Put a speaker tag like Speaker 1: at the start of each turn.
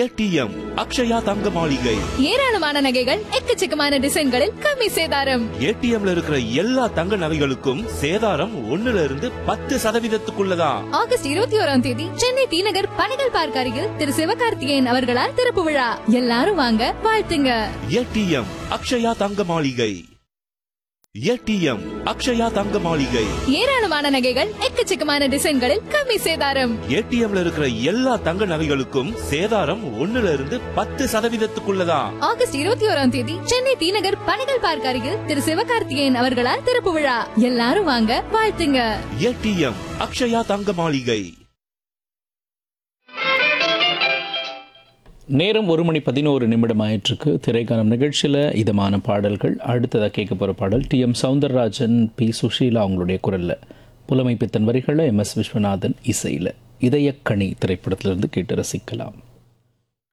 Speaker 1: ATM Akshaya தங்க மாளிகை
Speaker 2: ஏராளமான நகைகள் எக்கச்சக்கமான டிசைன்களில் கம்மி சேதாரம்
Speaker 1: ஏடிஎம்ல இருக்கிற எல்லா தங்க நகைகளுக்கும் சேதாரம் ஒண்ணுல இருந்து பத்து சதவீதத்துக்குள்ளதான்
Speaker 2: ஆகஸ்ட் இருபத்தி ஓராம் தேதி சென்னை டி நகர் பணிகள் பார்க்க அருகில் திரு சிவகார்த்திகேயன் அவர்களால் திறப்பு விழா எல்லாரும் வாங்க வாழ்த்துங்க
Speaker 1: ஏடிஎம் அக்ஷயா தங்க மாளிகை ஏடிஎம் அக்ஷயா தங்க மாளிகை
Speaker 2: ஏராளமான நகைகள் எக்கச்சக்கமான டிசைன்களில் கம்மி சேதாரம்
Speaker 1: ஏடிஎம்ல இருக்கிற எல்லா தங்க நகைகளுக்கும் சேதாரம் ஒண்ணுல இருந்து பத்து சதவீதத்துக்குள்ளதான்
Speaker 2: ஆகஸ்ட் இருபத்தி ஓராம் தேதி சென்னை டி நகர் பணிகள் பார்க்க அருகில் திரு சிவகார்த்திகேயன் அவர்களால் திறப்பு விழா எல்லாரும் வாங்க வாழ்த்துங்க
Speaker 1: ஏடிஎம் அக்ஷயா தங்க மாளிகை
Speaker 3: நேரம் ஒரு மணி பதினோரு நிமிடம் ஆயிற்றுக்கு திரைக்காலம் நிகழ்ச்சியில் இதமான பாடல்கள் அடுத்ததாக கேட்க போகிற பாடல் T M Soundararajan P Susheela அவங்களுடைய குரலில் புலமை பித்தன் வரிகளில் எம் எஸ் விஸ்வநாதன் இசையில் இதயக்கணி திரைப்படத்திலிருந்து கேட்டு ரசிக்கலாம்